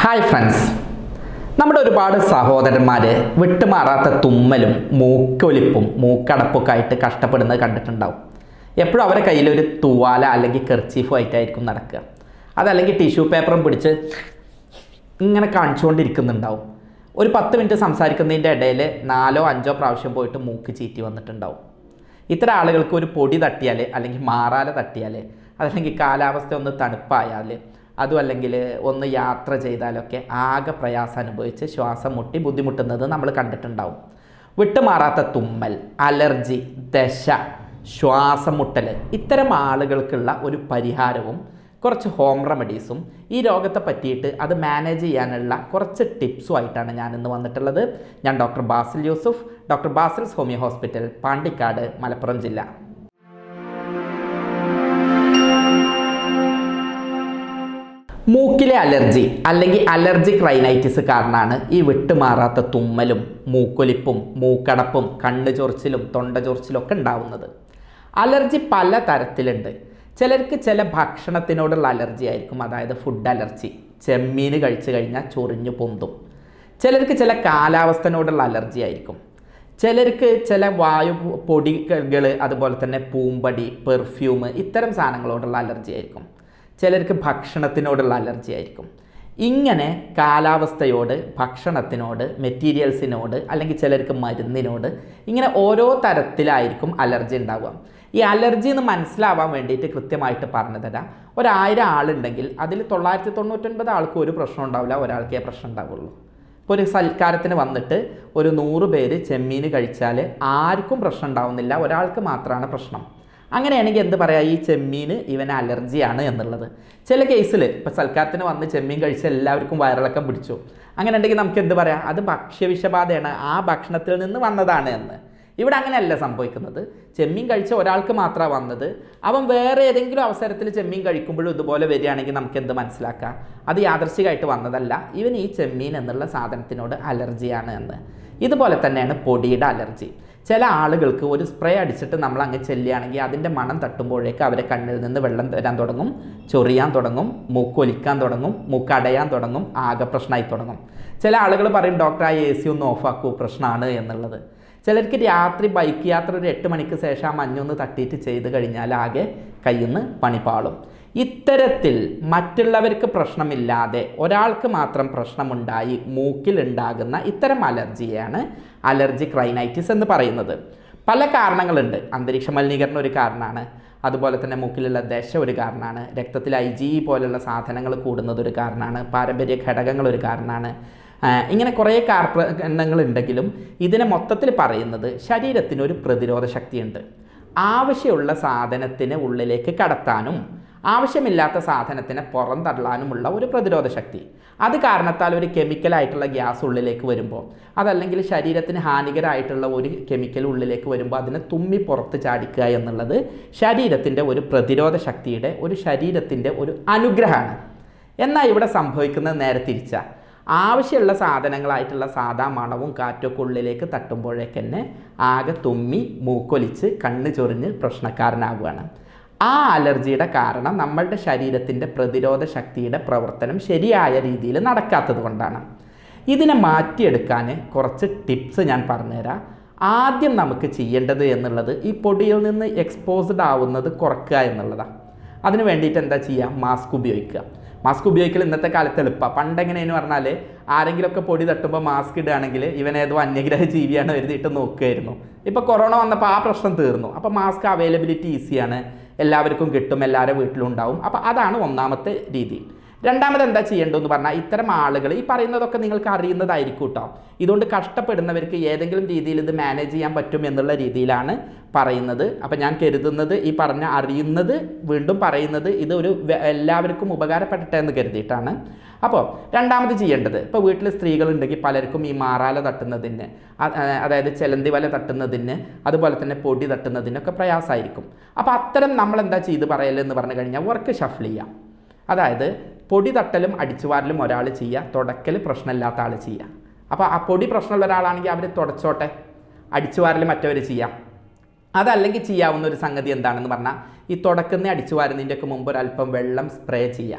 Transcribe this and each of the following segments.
hi friends നമ്മുടെ ഒരുപാട് സഹോദരന്മാർ വിട്ടുമാറാത്ത തുമ്മലും മൂക്കൊലിപ്പും മൂക്കടപ്പൊക്കെ ആയിട്ട് കഷ്ടപ്പെടുന്നത് കണ്ടിട്ടുണ്ടാവും എപ്പോഴും അവരുടെ കയ്യിൽ ഒരു തുവാല അല്ലെങ്കിൽ കെർച്ചീഫും ആയിട്ടായിരിക്കും നടക്കുക അതല്ലെങ്കിൽ ടിഷ്യൂ പേപ്പറും പിടിച്ച് ഇങ്ങനെ കാണിച്ചുകൊണ്ടിരിക്കുന്നുണ്ടാവും ഒരു പത്ത് മിനിറ്റ് സംസാരിക്കുന്നതിൻ്റെ ഇടയിൽ നാലോ അഞ്ചോ പ്രാവശ്യം പോയിട്ട് മൂക്ക് ചീറ്റി വന്നിട്ടുണ്ടാവും ഇത്തരം ആളുകൾക്ക് ഒരു പൊടി തട്ടിയാൽ അല്ലെങ്കിൽ മാറാല തട്ടിയാൽ അതല്ലെങ്കിൽ കാലാവസ്ഥ ഒന്ന് തണുപ്പായാൽ അതും അല്ലെങ്കിൽ ഒന്ന് യാത്ര ചെയ്താലൊക്കെ ആകെ പ്രയാസം അനുഭവിച്ച് ശ്വാസം മുട്ടി ബുദ്ധിമുട്ടുന്നത് നമ്മൾ കണ്ടിട്ടുണ്ടാവും വിട്ടുമാറാത്ത തുമ്മൽ അലർജി ദശ ശ്വാസം മുട്ടൽ ഇത്തരം ആളുകൾക്കുള്ള ഒരു പരിഹാരവും കുറച്ച് ഹോം റെമഡീസും ഈ രോഗത്തെ പറ്റിയിട്ട് അത് മാനേജ് ചെയ്യാനുള്ള കുറച്ച് ടിപ്സും ആയിട്ടാണ് ഞാൻ ഇന്ന് വന്നിട്ടുള്ളത് ഞാൻ doctor Basil Yusuf doctor Basil's homeo hospital Pandikkad Malappuram ജില്ല മൂക്കിലെ അലർജി അല്ലെങ്കിൽ അലർജിക് റൈനൈറ്റിസ് കാരണമാണ് ഈ വിട്ടുമാറാത്ത തുമ്മലും മൂക്കൊലിപ്പും മൂക്കടപ്പും കണ്ണ് ചൊറിച്ചിലും തൊണ്ട ചൊറിച്ചിലും ഒക്കെ ഉണ്ടാവുന്നത് അലർജി പല തരത്തിലുണ്ട് ചിലർക്ക് ചില ഭക്ഷണത്തിനോടുള്ള അലർജി ആയിരിക്കും അതായത് ഫുഡ് അലർജി ചെമ്മീൻ കഴിച്ചു കഴിഞ്ഞാൽ ചൊറിഞ്ഞു പൊന്തും ചിലർക്ക് ചില കാലാവസ്ഥനോടുള്ള അലർജി ആയിരിക്കും ചിലർക്ക് ചില വായു പൊടികൾ അതുപോലെ തന്നെ പൂമ്പടി പെർഫ്യൂം ഇത്തരം സാധനങ്ങളോടുള്ള അലർജി ആയിരിക്കും ചിലർക്ക് ഭക്ഷണത്തിനോടുള്ള അലർജി ആയിരിക്കും ഇങ്ങനെ കാലാവസ്ഥയോട് ഭക്ഷണത്തിനോട് മെറ്റീരിയൽസിനോട് അല്ലെങ്കിൽ ചിലർക്ക് മരുന്നിനോട് ഇങ്ങനെ ഓരോ തരത്തിലായിരിക്കും അലർജി ഉണ്ടാവുക ഈ അലർജി എന്ന് മനസ്സിലാവാൻ വേണ്ടിയിട്ട് കൃത്യമായിട്ട് പറഞ്ഞു തരാം ഒരായിരം ആളുണ്ടെങ്കിൽ അതിൽ തൊള്ളായിരത്തി തൊണ്ണൂറ്റൊൻപത് ആൾക്ക് ഒരു പ്രശ്നം ഉണ്ടാവില്ല ഒരാൾക്കേ പ്രശ്നം ഉണ്ടാവുള്ളൂ ഇപ്പോൾ ഒരു സൽക്കാരത്തിന് വന്നിട്ട് ഒരു നൂറ് പേര് ചെമ്മീൻ കഴിച്ചാൽ ആർക്കും പ്രശ്നം ഉണ്ടാവുന്നില്ല ഒരാൾക്ക് മാത്രമാണ് പ്രശ്നം അങ്ങനെയാണെങ്കിൽ എന്ത് പറയുക ഈ ചെമ്മീൻ ഇവന് അലർജിയാണ് എന്നുള്ളത് ചില കേസിൽ ഇപ്പോൾ സൽക്കാരത്തിന് വന്ന് ചെമ്മീൻ കഴിച്ച എല്ലാവർക്കും വയറിളക്കം പിടിച്ചു അങ്ങനെ ഉണ്ടെങ്കിൽ നമുക്ക് എന്ത് പറയാം അത് ഭക്ഷ്യവിഷബാധയാണ് ആ ഭക്ഷണത്തിൽ നിന്ന് വന്നതാണ് എന്ന് ഇവിടെ അങ്ങനെയല്ല സംഭവിക്കുന്നത് ചെമ്മീൻ കഴിച്ച ഒരാൾക്ക് മാത്രമാണ് വന്നത് അവൻ വേറെ ഏതെങ്കിലും അവസരത്തിൽ ചെമ്മീൻ കഴിക്കുമ്പോഴും ഇതുപോലെ വരികയാണെങ്കിൽ നമുക്ക് എന്ത് മനസ്സിലാക്കാം അത് യാദർശികമായിട്ട് വന്നതല്ല ഇവൻ ഈ ചെമ്മീൻ എന്നുള്ള സാധനത്തിനോട് അലർജിയാണ് എന്ന് ഇതുപോലെ തന്നെയാണ് പൊടിയുടെ അലർജി ചില ആളുകൾക്ക് ഒരു സ്പ്രേ അടിച്ചിട്ട് നമ്മൾ അങ്ങ് ചെല്ലുകയാണെങ്കിൽ അതിൻ്റെ മണം തട്ടുമ്പോഴേക്ക് അവരെ കണ്ണിൽ നിന്ന് വെള്ളം വരാൻ തുടങ്ങും ചൊറിയാൻ തുടങ്ങും മൂക്കൊലിക്കാൻ തുടങ്ങും മൂക്കടയാൻ തുടങ്ങും ആകെ പ്രശ്നമായി തുടങ്ങും ചില ആളുകൾ പറയും ഡോക്ടർ ആ എ സി ഒന്ന് ഓഫാക്കൂ പ്രശ്നമാണ് എന്നുള്ളത് ചിലർക്ക് രാത്രി ബൈക്ക് യാത്ര ഒരു എട്ട് മണിക്ക് ശേഷം ആ മഞ്ഞൊന്ന് തട്ടിയിട്ട് ചെയ്ത് കഴിഞ്ഞാൽ ആകെ കയ്യിൽ നിന്ന് പണിപ്പാളും ഇത്തരത്തിൽ മറ്റുള്ളവർക്ക് പ്രശ്നമില്ലാതെ ഒരാൾക്ക് മാത്രം പ്രശ്നമുണ്ടായി മൂക്കിലുണ്ടാകുന്ന ഇത്തരം അലർജിയാണ് അലർജിക് റൈനൈറ്റിസ് എന്ന് പറയുന്നത് പല കാരണങ്ങളുണ്ട് അന്തരീക്ഷ മലിനീകരണം ഒരു കാരണമാണ് അതുപോലെ തന്നെ മൂക്കിലുള്ള ദശ ഒരു കാരണമാണ് രക്തത്തിൽ ഐ ജി പോലുള്ള സാധനങ്ങൾ കൂടുന്നത് ഒരു കാരണമാണ് പാരമ്പര്യ ഘടകങ്ങൾ ഒരു കാരണമാണ് ഇങ്ങനെ കുറേ കാരണങ്ങളുണ്ടെങ്കിലും ഇതിനെ മൊത്തത്തിൽ പറയുന്നത് ശരീരത്തിന് ഒരു പ്രതിരോധ ശക്തിയുണ്ട് ആവശ്യമുള്ള സാധനത്തിന് ഉള്ളിലേക്ക് കടത്താനും ആവശ്യമില്ലാത്ത സാധനത്തിനെ പുറന്തള്ളാനുമുള്ള ഒരു പ്രതിരോധ ശക്തി അത് കാരണത്താൽ ഒരു കെമിക്കലായിട്ടുള്ള ഗ്യാസ് ഉള്ളിലേക്ക് വരുമ്പോൾ അതല്ലെങ്കിൽ ശരീരത്തിന് ഹാനികരമായിട്ടുള്ള ഒരു കെമിക്കൽ ഉള്ളിലേക്ക് വരുമ്പോൾ അതിനെ തുമ്മി പുറത്ത് ചാടിക്കുക എന്നുള്ളത് ശരീരത്തിൻ്റെ ഒരു പ്രതിരോധ ശക്തിയുടെ ഒരു ശരീരത്തിൻ്റെ ഒരു അനുഗ്രഹമാണ് എന്നാൽ ഇവിടെ സംഭവിക്കുന്നത് നേരെ തിരിച്ചാണ് ആവശ്യമുള്ള സാധനങ്ങളായിട്ടുള്ള സാധാ മണവും കാറ്റൊക്കെ ഉള്ളിലേക്ക് തട്ടുമ്പോഴേക്ക് തന്നെ ആകെ തുമ്മി മൂക്കൊലിച്ച് കണ്ണ് ചൊറിഞ്ഞ് പ്രശ്നക്കാരനാവുകയാണ് ആ അലർജിയുടെ കാരണം നമ്മളുടെ ശരീരത്തിൻ്റെ പ്രതിരോധ ശക്തിയുടെ പ്രവർത്തനം ശരിയായ രീതിയിൽ നടക്കാത്തത് കൊണ്ടാണ് ഇതിനെ മാറ്റിയെടുക്കാൻ കുറച്ച് ടിപ്സ് ഞാൻ പറഞ്ഞുതരാം ആദ്യം നമുക്ക് ചെയ്യേണ്ടത് എന്നുള്ളത് ഈ പൊടിയിൽ നിന്ന് എക്സ്പോസ്ഡ് ആവുന്നത് കുറയ്ക്കുക എന്നുള്ളതാണ് അതിന് വേണ്ടിയിട്ട് എന്താ ചെയ്യുക മാസ്ക് ഉപയോഗിക്കുക മാസ്ക് ഉപയോഗിക്കൽ ഇന്നത്തെ കാലത്ത് എളുപ്പമാണ് പണ്ടെങ്ങനെയെന്ന് പറഞ്ഞാൽ ആരെങ്കിലുമൊക്കെ പൊടി തട്ടുമ്പോൾ മാസ്ക് ഇടുകയാണെങ്കിൽ ഇവനേതോ അന്യഗ്രഹ ജീവിയാണ് എഴുതിയിട്ട് നോക്കുമായിരുന്നു ഇപ്പോൾ കൊറോണ വന്നപ്പോൾ ആ പ്രശ്നം തീർന്നു അപ്പോൾ മാസ്ക് അവൈലബിലിറ്റി ഈസിയാണ് എല്ലാവർക്കും കിട്ടും എല്ലാവരുടെ വീട്ടിലും ഉണ്ടാവും അപ്പോൾ അതാണ് ഒന്നാമത്തെ രീതി രണ്ടാമത് എന്താ ചെയ്യേണ്ടതെന്ന് പറഞ്ഞാൽ ഇത്തരം ആളുകൾ ഈ പറയുന്നതൊക്കെ നിങ്ങൾക്ക് അറിയുന്നതായിരിക്കും കേട്ടോ ഇതുകൊണ്ട് കഷ്ടപ്പെടുന്നവർക്ക് ഏതെങ്കിലും രീതിയിൽ ഇത് മാനേജ് ചെയ്യാൻ പറ്റും എന്നുള്ള രീതിയിലാണ് പറയുന്നത് അപ്പം ഞാൻ കരുതുന്നത് ഈ പറഞ്ഞ അറിയുന്നത് വീണ്ടും പറയുന്നത് ഇത് ഒരു എല്ലാവർക്കും ഉപകാരപ്പെടട്ടെ എന്ന് കരുതിയിട്ടാണ് അപ്പോൾ രണ്ടാമത് ചെയ്യേണ്ടത് ഇപ്പോൾ വീട്ടിൽ സ്ത്രീകളുണ്ടെങ്കിൽ പലർക്കും ഈ മാറാല തട്ടുന്നതിന് അതായത് ചെലന്തി വല തട്ടുന്നതിന് അതുപോലെ തന്നെ പൊടി തട്ടുന്നതിനൊക്കെ പ്രയാസമായിരിക്കും അപ്പോൾ അത്തരം നമ്മൾ എന്താ ചെയ്ത് പറയലെന്ന് പറഞ്ഞു കഴിഞ്ഞാൽ വർക്ക് ഷഫിൾ ചെയ്യാം അതായത് പൊടി തട്ടലും അടിച്ചുവാരലും ഒരാൾ ചെയ്യുക തുടക്കൽ പ്രശ്നമില്ലാത്ത ആൾ ചെയ്യുക അപ്പോൾ ആ പൊടി പ്രശ്നമുള്ള ഒരാളാണെങ്കിൽ അവർ തുടച്ചോട്ടെ അടിച്ചുവാരൽ മറ്റവർ ചെയ്യാം അതല്ലെങ്കിൽ ചെയ്യാവുന്ന ഒരു സംഗതി എന്താണെന്ന് പറഞ്ഞാൽ ഈ തുടക്കുന്ന അടിച്ചു വാരുന്നതിൻ്റെയൊക്കെ മുമ്പ് ഒരല്പം വെള്ളം സ്പ്രേ ചെയ്യുക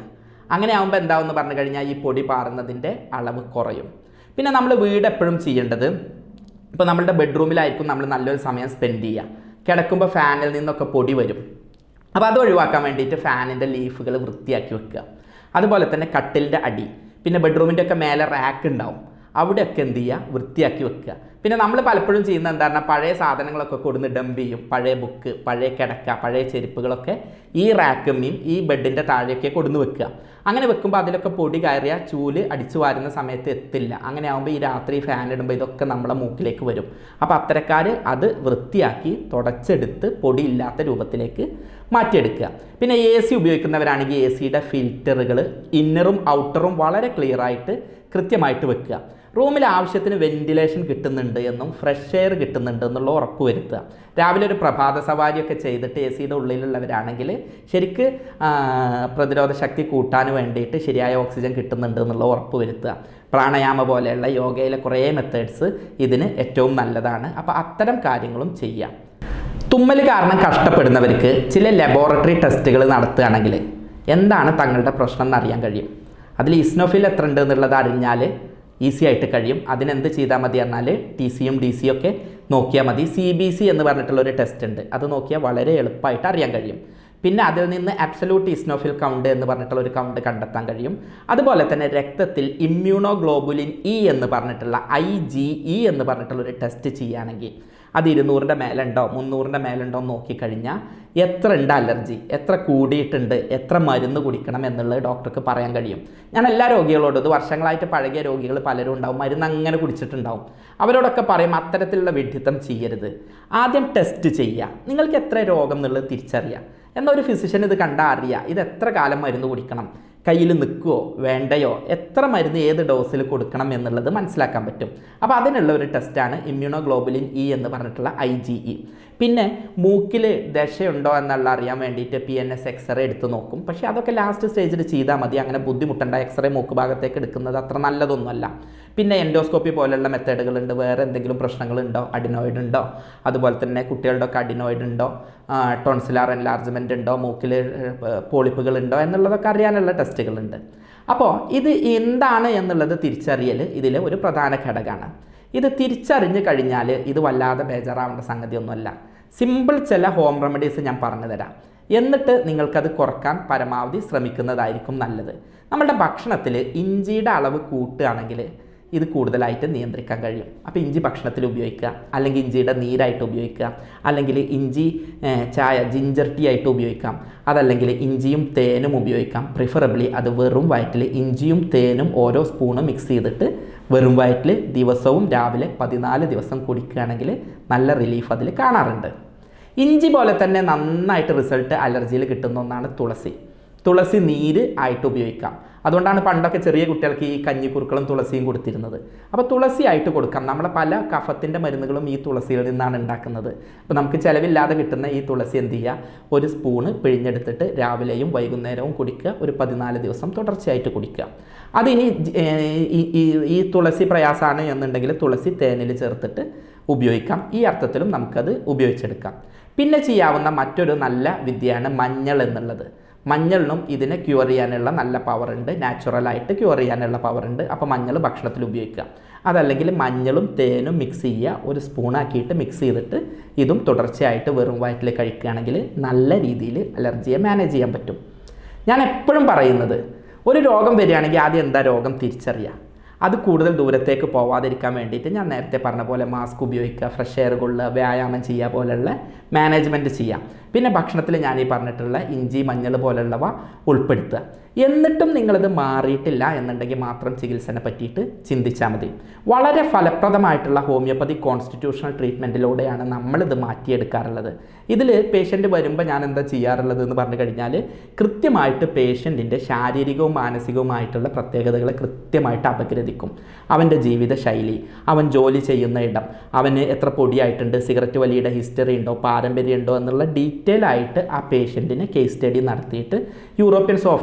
അങ്ങനെ ആകുമ്പോൾ എന്താവെന്ന് പറഞ്ഞു കഴിഞ്ഞാൽ ഈ പൊടി പാറുന്നതിൻ്റെ അളവ് കുറയും പിന്നെ നമ്മൾ വീട് എപ്പോഴും ചെയ്യേണ്ടത് ഇപ്പോൾ നമ്മളുടെ ബെഡ്റൂമിലായിരിക്കും നമ്മൾ നല്ലൊരു സമയം സ്പെൻഡ് ചെയ്യുക കിടക്കുമ്പോൾ ഫാനിൽ നിന്നൊക്കെ പൊടി വരും അപ്പോൾ അത് ഒഴിവാക്കാൻ വേണ്ടിയിട്ട് ഫാനിൻ്റെ ലീഫുകൾ വൃത്തിയാക്കി വെക്കുക അതുപോലെ തന്നെ കട്ടിലിൻ്റെ അടി പിന്നെ ബെഡ്റൂമിൻ്റെ ഒക്കെ മേലെ റാക്ക് ഉണ്ടാവും അവിടെയൊക്കെ എന്ത് ചെയ്യുക വൃത്തിയാക്കി വെക്കുക പിന്നെ നമ്മൾ പലപ്പോഴും ചെയ്യുന്ന എന്താ പറഞ്ഞാൽ പഴയ സാധനങ്ങളൊക്കെ കൊടുന്ന് ഡംപ് ചെയ്യും പഴയ ബുക്ക് പഴയ കിടക്ക പഴയ ചെരുപ്പുകളൊക്കെ ഈ റാക്കമ്മയും ഈ ബെഡിൻ്റെ താഴെയൊക്കെ കൊടുന്ന് വെക്കുക അങ്ങനെ വെക്കുമ്പോൾ അതിലൊക്കെ പൊടി കയറിയ ചൂല് അടിച്ചു വാരുന്ന സമയത്ത് എത്തില്ല അങ്ങനെ ആകുമ്പോൾ ഈ രാത്രി ഫാൻ ഇടുമ്പോൾ ഇതൊക്കെ നമ്മളെ മൂക്കിലേക്ക് വരും അപ്പോൾ അത്തരക്കാർ അത് വൃത്തിയാക്കി തുടച്ചെടുത്ത് പൊടി ഇല്ലാത്ത രൂപത്തിലേക്ക് മാറ്റിയെടുക്കുക പിന്നെ എ സി ഉപയോഗിക്കുന്നവരാണെങ്കിൽ എ സിയുടെ ഫിൽറ്ററുകൾ ഇന്നറും ഔട്ടറും വളരെ ക്ലിയർ ആയിട്ട് കൃത്യമായിട്ട് വെക്കുക റൂമിൽ ആവശ്യത്തിന് വെന്റിലേഷൻ കിട്ടുന്നുണ്ട് എന്നും ഫ്രഷ് എയർ കിട്ടുന്നുണ്ട് എന്നുള്ള ഉറപ്പ് വരുത്തുക രാവിലെ ഒരു പ്രഭാത സവാരിയൊക്കെ ചെയ്തിട്ട് എ സിയുടെ ഉള്ളിലുള്ളവരാണെങ്കിൽ ശരിക്ക് ആ, പ്രതിരോധ ശക്തി കൂട്ടാൻ വേണ്ടിയിട്ട് ശരിയായ ഓക്സിജൻ കിട്ടുന്നുണ്ട് എന്നുള്ള ഉറപ്പ് വരുത്തുക പ്രാണായാമ പോലെയുള്ള യോഗയിലെ കുറേ മെത്തേഡ്സ് ഇതിന് ഏറ്റവും നല്ലതാണ് അപ്പോൾ അത്തരം കാര്യങ്ങളും ചെയ്യാം തുമ്മൽ കാരണം കഷ്ടപ്പെടുന്നവർക്ക് ചില ലബോറട്ടറി ടെസ്റ്റുകൾ നടത്തുകയാണെങ്കിൽ എന്താണ് തങ്ങളുടെ പ്രശ്നം എന്നറിയാൻ കഴിയും അതിൽ ഇസ്നോഫിൽ എത്ര ഉണ്ട് എന്നുള്ളത് അറിഞ്ഞാൽ ഈസി ആയിട്ട് കഴിയും അതിനെന്ത് ചെയ്താൽ മതി പറഞ്ഞാൽ ടി സിയും ഡി സിയും ഒക്കെ നോക്കിയാൽ മതി സി ബി സി എന്ന് പറഞ്ഞിട്ടുള്ള ഒരു ടെസ്റ്റ് ഉണ്ട് അത് നോക്കിയാൽ വളരെ എളുപ്പമായിട്ട് അറിയാൻ കഴിയും പിന്നെ അതിൽ നിന്ന് അബ്സലൂട്ട് ഇസ്നോഫിൽ കൗണ്ട് എന്ന് പറഞ്ഞിട്ടുള്ള ഒരു കൗണ്ട് കണ്ടെത്താൻ കഴിയും അതുപോലെ തന്നെ രക്തത്തിൽ ഇമ്മ്യൂണോഗ്ലോബുലിൻ ഇ എന്ന് പറഞ്ഞിട്ടുള്ള ഐ ജി ഇ എന്ന് പറഞ്ഞിട്ടുള്ള ഒരു ടെസ്റ്റ് ചെയ്യുകയാണെങ്കിൽ അത് ഇരുന്നൂറിൻ്റെ മേലുണ്ടോ മുന്നൂറിൻ്റെ മേലുണ്ടോ എന്ന് നോക്കിക്കഴിഞ്ഞാൽ എത്ര ഉണ്ട് അലർജി എത്ര കൂടിയിട്ടുണ്ട് എത്ര മരുന്ന് കുടിക്കണം എന്നുള്ളത് ഡോക്ടർക്ക് പറയാൻ കഴിയും ഞാൻ എല്ലാ രോഗികളോടും ഇത് വർഷങ്ങളായിട്ട് പഴകിയ രോഗികൾ പലരും ഉണ്ടാവും മരുന്ന് അങ്ങനെ കുടിച്ചിട്ടുണ്ടാവും അവരോടൊക്കെ പറയും അത്തരത്തിലുള്ള വിഡ്ഢിത്തം ചെയ്യരുത് ആദ്യം ടെസ്റ്റ് ചെയ്യുക നിങ്ങൾക്ക് എത്ര രോഗം എന്നുള്ളത് തിരിച്ചറിയാം എന്നാൽ ഒരു ഫിസിഷ്യൻ ഇത് കണ്ടാൽ അറിയാം ഇത് എത്ര കാലം മരുന്ന് കുടിക്കണം കയ്യിൽ നിൽക്കുമോ വേണ്ടയോ എത്ര മരുന്ന് ഏത് ഡോസിൽ കൊടുക്കണം എന്നുള്ളത് മനസ്സിലാക്കാൻ പറ്റും അപ്പോൾ അതിനുള്ള ഒരു ടെസ്റ്റാണ് ഇമ്മ്യൂണോഗ്ലോബുലിൻ ഇ എന്ന് പറഞ്ഞിട്ടുള്ള ഐ ജി ഇ പിന്നെ മൂക്കിൽ ദശയുണ്ടോ എന്നുള്ള അറിയാൻ വേണ്ടിയിട്ട് പി എൻ എസ് എക്സ്റേ എടുത്ത് നോക്കും പക്ഷേ അതൊക്കെ ലാസ്റ്റ് സ്റ്റേജിൽ ചെയ്താൽ മതി അങ്ങനെ ബുദ്ധിമുട്ടണ്ട എക്സ്റേ മൂക്ക് ഭാഗത്തേക്ക് എടുക്കുന്നത് അത്ര നല്ലതൊന്നുമല്ല പിന്നെ എൻഡോസ്കോപ്പി പോലുള്ള മെത്തേഡുകളുണ്ട് വേറെ എന്തെങ്കിലും പ്രശ്നങ്ങളുണ്ടോ അഡിനോയിഡ് ഉണ്ടോ അതുപോലെ തന്നെ കുട്ടികളുടെ ഒക്കെ അഡിനോയിഡ് ഉണ്ടോ ടോൺസിലാർ എൻലാർജ്മെൻ്റ് ഉണ്ടോ മൂക്കിൽ പോളിപ്പുകൾ ഉണ്ടോ എന്നുള്ളതൊക്കെ അറിയാനുള്ള ടെസ്റ്റുകളുണ്ട് അപ്പോൾ ഇത് എന്താണ് എന്നുള്ളത് തിരിച്ചറിയൽ ഇതിൽ ഒരു പ്രധാന ഘടകമാണ് ഇത് തിരിച്ചറിഞ്ഞ് കഴിഞ്ഞാൽ ഇത് വല്ലാതെ ബേജാറാവേണ്ട സംഗതിയൊന്നുമല്ല സിമ്പിൾ ചില ഹോം റെമഡീസ് ഞാൻ പറഞ്ഞു തരാം എന്നിട്ട് നിങ്ങൾക്കത് കുറക്കാൻ പരമാവധി ശ്രമിക്കുന്നതായിരിക്കും നല്ലത് നമ്മുടെ ഭക്ഷണത്തിൽ ഇഞ്ചിയുടെ അളവ് കൂട്ടുകയാണെങ്കിൽ ഇത് കൂടുതലായിട്ട് നിയന്ത്രിക്കാൻ കഴിയും അപ്പോൾ ഇഞ്ചി ഭക്ഷണത്തിൽ ഉപയോഗിക്കുക അല്ലെങ്കിൽ ഇഞ്ചിയുടെ നീരായിട്ട് ഉപയോഗിക്കുക അല്ലെങ്കിൽ ഇഞ്ചി ഏഹ്, ചായ ജിഞ്ചർ ടീ ആയിട്ട് ഉപയോഗിക്കാം അതല്ലെങ്കിൽ ഇഞ്ചിയും തേനും ഉപയോഗിക്കാം പ്രിഫറബിളി അത് വെറും വയറ്റിൽ ഇഞ്ചിയും തേനും ഓരോ സ്പൂണ് മിക്സ് ചെയ്തിട്ട് വെറും വയറ്റിൽ ദിവസവും രാവിലെ പതിനാല് ദിവസം കുടിക്കുകയാണെങ്കിൽ നല്ല റിലീഫ് അതിൽ കാണാറുണ്ട് ഇഞ്ചി പോലെ തന്നെ നന്നായിട്ട് റിസൾട്ട് അലർജിയിൽ കിട്ടുന്ന ഒന്നാണ് തുളസി തുളസി നീര് ആയിട്ട് ഉപയോഗിക്കാം അതുകൊണ്ടാണ് പണ്ടൊക്കെ ചെറിയ കുട്ടികൾക്ക് ഈ കഞ്ഞിക്കുറുക്കളും തുളസിയും കൊടുത്തിരുന്നത് അപ്പോൾ തുളസി ആയിട്ട് കൊടുക്കാം നമ്മളെ പല കഫത്തിൻ്റെ മരുന്നുകളും ഈ തുളസിയിൽ നിന്നാണ് ഉണ്ടാക്കുന്നത് അപ്പോൾ നമുക്ക് ചിലവില്ലാതെ കിട്ടുന്ന ഈ തുളസി എന്ത് ചെയ്യുക ഒരു സ്പൂണ് പിഴിഞ്ഞെടുത്തിട്ട് രാവിലെയും വൈകുന്നേരവും കുടിക്കുക ഒരു പതിനാല് ദിവസം തുടർച്ചയായിട്ട് കുടിക്കുക അതിനി ജ്- ഏർ ഈ- ഈ- ഈ തുളസി പ്രയാസമാണ് എന്നുണ്ടെങ്കിൽ തുളസി തേനിൽ ചേർത്തിട്ട് ഉപയോഗിക്കാം ഈ അർത്ഥത്തിലും നമുക്കത് ഉപയോഗിച്ചെടുക്കാം പിന്നെ ചെയ്യാവുന്ന മറ്റൊരു നല്ല വിദ്യയാണ് മഞ്ഞൾ എന്നുള്ളത് മഞ്ഞളിനും ഇതിനെ ക്യൂർ ചെയ്യാനുള്ള നല്ല പവർ ഉണ്ട് നാച്ചുറലായിട്ട് ക്യൂർ ചെയ്യാനുള്ള പവർ ഉണ്ട് അപ്പോൾ മഞ്ഞൾ ഭക്ഷണത്തിൽ ഉപയോഗിക്കുക അതല്ലെങ്കിൽ മഞ്ഞളും തേനും മിക്സ് ചെയ്യുക ഒരു സ്പൂണാക്കിയിട്ട് മിക്സ് ചെയ്തിട്ട് ഇതും തുടർച്ചയായിട്ട് വെറും വയറ്റിൽ കഴിക്കുകയാണെങ്കിൽ നല്ല രീതിയിൽ അലർജിയെ മാനേജ് ചെയ്യാൻ പറ്റും ഞാൻ എപ്പോഴും പറയുന്നത് ഒരു രോഗം വരികയാണെങ്കിൽ ആദ്യം എന്താ രോഗം തിരിച്ചറിയുക അത് കൂടുതൽ ദൂരത്തേക്ക് പോവാതിരിക്കാൻ വേണ്ടിയിട്ട് ഞാൻ നേരത്തെ പറഞ്ഞ പോലെ മാസ്ക് ഉപയോഗിക്കുക ഫ്രഷ് എയർ കൊള്ളുക വ്യായാമം ചെയ്യുക പോലെയുള്ള മാനേജ്മെൻറ്റ് ചെയ്യാം പിന്നെ ഭക്ഷണത്തിൽ ഞാൻ ഈ പറഞ്ഞിട്ടുള്ള ഇഞ്ചി മഞ്ഞൾ പോലുള്ളവ ഉൾപ്പെടുത്തുക എന്നിട്ടും നിങ്ങളിത് മാറിയിട്ടില്ല എന്നുണ്ടെങ്കിൽ മാത്രം ചികിത്സനെ പറ്റിയിട്ട് ചിന്തിച്ചാൽ മതി വളരെ ഫലപ്രദമായിട്ടുള്ള ഹോമിയോപ്പതി കോൺസ്റ്റിറ്റ്യൂഷണൽ ട്രീറ്റ്മെൻറ്റിലൂടെയാണ് നമ്മളിത് മാറ്റിയെടുക്കാറുള്ളത് ഇതിൽ പേഷ്യൻ്റ് വരുമ്പോൾ ഞാൻ എന്താ ചെയ്യാറുള്ളത് എന്ന് പറഞ്ഞു കഴിഞ്ഞാൽ കൃത്യമായിട്ട് പേഷ്യൻറ്റിൻ്റെ ശാരീരികവും മാനസികവുമായിട്ടുള്ള പ്രത്യേകതകളെ കൃത്യമായിട്ട് അപഗ്രഥിക്കും അവൻ്റെ ജീവിത ശൈലി അവൻ ജോലി ചെയ്യുന്ന ഇടം അവന് എത്ര പൊടിയായിട്ടുണ്ട് സിഗരറ്റ് വലിയുടെ ഹിസ്റ്ററി ഉണ്ടോ പാരമ്പര്യം ഉണ്ടോ എന്നുള്ള ഡീറ്റെയിൽ ആയിട്ട് ആ പേഷ്യൻറ്റിന് കേസ് സ്റ്റഡി നടത്തിയിട്ട് യൂറോപ്യൻ സോഫ്റ്റ്വെയറിൻ്റെ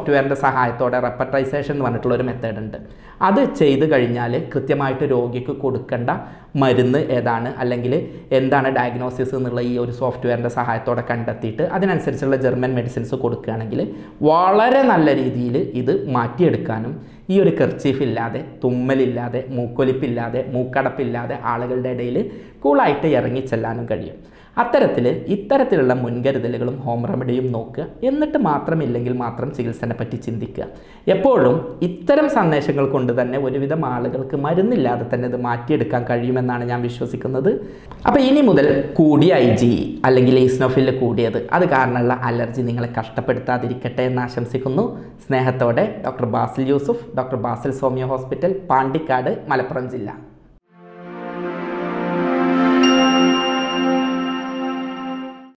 സഹായത്തോടെ റെപ്പർട്ടൈസേഷൻ എന്ന് പറഞ്ഞിട്ടുള്ള ഒരു മെത്തേഡ് ഉണ്ട് അത് ചെയ്ത് കഴിഞ്ഞാൽ കൃത്യമായിട്ട് രോഗിക്ക് കൊടുക്കേണ്ട മരുന്ന് ഏതാണ് അല്ലെങ്കിൽ എന്താണ് ഡയഗ്നോസിസ് എന്നുള്ള ഈ ഒരു സോഫ്റ്റ്വെയറിൻ്റെ സഹായത്തോടെ കണ്ടെത്തിയിട്ട് അതിനനുസരിച്ചുള്ള ജർമ്മൻ മെഡിസിൻസ് കൊടുക്കുകയാണെങ്കിൽ വളരെ നല്ല രീതിയിൽ ഇത് മാറ്റിയെടുക്കാനും ഈ ഒരു കെർച്ചീഫ് ഇല്ലാതെ തുമ്മലില്ലാതെ മൂക്കൊലിപ്പില്ലാതെ മൂക്കടപ്പില്ലാതെ ആളുകളുടെ ഇടയിൽ കൂളായിട്ട് ഇറങ്ങിച്ചെല്ലാനും കഴിയും അത്തരത്തിൽ ഇത്തരത്തിലുള്ള മുൻകരുതലുകളും ഹോം റെമഡിയും നോക്കുക എന്നിട്ട് മാത്രമില്ലെങ്കിൽ മാത്രം ചികിത്സനെ പറ്റി ചിന്തിക്കുക എപ്പോഴും ഇത്തരം സന്ദേശങ്ങൾ കൊണ്ട് തന്നെ ഒരുവിധം ആളുകൾക്ക് മരുന്നില്ലാതെ തന്നെ ഇത് മാറ്റിയെടുക്കാൻ കഴിയുമെന്നാണ് ഞാൻ വിശ്വസിക്കുന്നത് അപ്പോൾ ഇനി മുതൽ കൂടിയ ഐ ജി അല്ലെങ്കിൽ ഈസ്നോഫിൽ കൂടിയത് അത് കാരണമുള്ള അലർജി നിങ്ങളെ കഷ്ടപ്പെടുത്താതിരിക്കട്ടെ എന്ന് ആശംസിക്കുന്നു സ്നേഹത്തോടെ doctor Basil Yusuf doctor Basil Soumya hospital Pandikkad Malappuram ജില്ല